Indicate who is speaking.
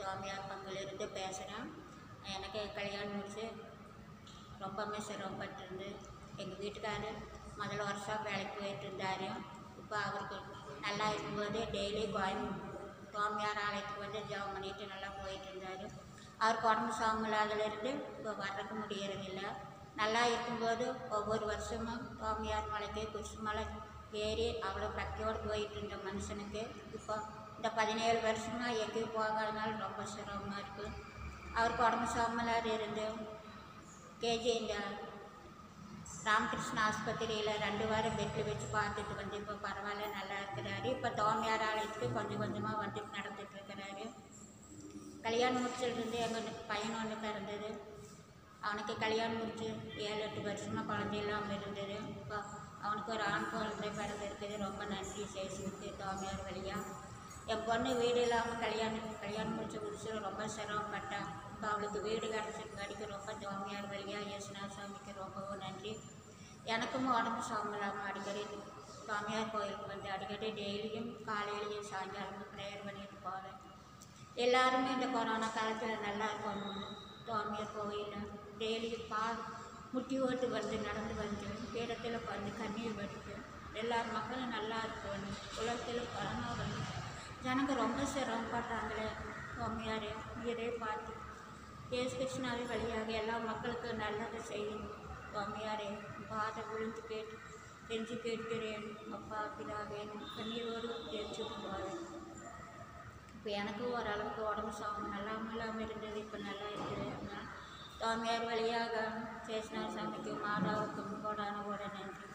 Speaker 1: தோமையார் பங்கிலிருந்து பேசுகிறேன் எனக்கு கல்யாணம் முடிச்சு ரொம்பவுமே சிரமப்பட்டிருந்து எங்கள் வீட்டுக்காரர் முதல் வருஷம் வேலைக்கு போயிட்டு இருந்தார் இப்போ அவருக்கு நல்லா இருக்கும்போது டெய்லி கோயம் தோமையார் ஆலயத்துக்கு வந்து ஜெபம் பண்ணிட்டு நல்லா போயிட்டு இருந்தார் அவருக்கு உடம்பு சாமில்லாதிலிருந்து இப்போ வர்றதுக்கு முடியறதில்ல நல்லா இருக்கும்போது ஒவ்வொரு வருஷமும் தோமையார் மலைக்கு குருசு மலை ஏறி அவ்வளோ பக்தியோடு போயிட்டு இருந்த மனுஷனுக்கு இப்போ இந்த பதினேழு வருஷமாக எங்கேயும் போகாதனால ரொம்ப சிரமமாக இருக்குது அவருக்கு உடம்பு சாமலார் இருந்து கேஜி இந்த ராமகிருஷ்ண ஆஸ்பத்திரியில் ரெண்டு வாரம் பெட்டில் வச்சு பார்த்துட்டு வந்து இப்போ பரவாயில்ல நல்லா இருக்கிறாரு இப்போ தோமையார் ஆலயத்துக்கு கொஞ்சம் கொஞ்சமாக வந்துட்டு நடந்துட்டு இருக்கிறாரு கல்யாணம் முடிச்சிருந்து எங்கள் பையன் ஒன்று பிறந்தது அவனுக்கு கல்யாணம் முடிச்சு ஏழு எட்டு வருஷமாக குழந்தை இல்லாமல் இருந்தது இப்போ அவனுக்கு ஒரு ஆண் குழந்தை பிறந்திருக்குது ரொம்ப நன்றி சேஷுக்கு தோமையார் வழியாக என் பொண்ணு வீடு இல்லாமல் கல்யாணம் கல்யாணம் முடிச்ச முடிச்சு ரொம்ப சிரமப்பட்டான் இப்போ அவளுக்கு வீடு கிடச்சிருக்காடிக்கு ரொம்ப தோமையார் வழியாக யேசுனா சாமிக்கு ரொம்பவும் நன்றி எனக்கும் உடம்பு சாமலாமல் அடிக்கடி சாமியார் கோயிலுக்கு வந்து அடிக்கடி டெய்லியும் காலையிலையும் சாயங்காலமும் ப்ரேயர் பண்ணிட்டு போவேன் எல்லாருமே இந்த கொரோனா காலத்தில் நல்லா இருக்கணும் சுவாமியார் கோயிலில் டெய்லி பா முட்டி ஓட்டு வந்து நடந்து வந்து பீடத்தில் வந்து கண்ணீர் வடித்து எல்லார் மக்களும் நல்லா இருக்கணும் உலகத்தில் கொரோனா வந்து ஜனங்க ரொம்ப சிரமப்படுறாங்களே சுவாமியாரே இதே பார்த்து ஏசு கிருஷ்ணாவே வழியாக எல்லா மக்களுக்கும் நல்லதை செய்யும் சுவாமியாரே பாதை விழுந்து கேட்டு செஞ்சு கேட்கிறேன் அப்பா பிதாவே கண்ணீரோடு தெரிஞ்சுட்டு போகிறேன் இப்போ எனக்கும் ஓரளவுக்கு உடம்பு சாமி நல்லா இல்லாமல் இருந்தது இப்போ நல்லா இருக்குது சுவாமியார் வழியாக சேஷனார் சாமிக்கும் மாதாவுக்கும் கோடான கூட நன்றி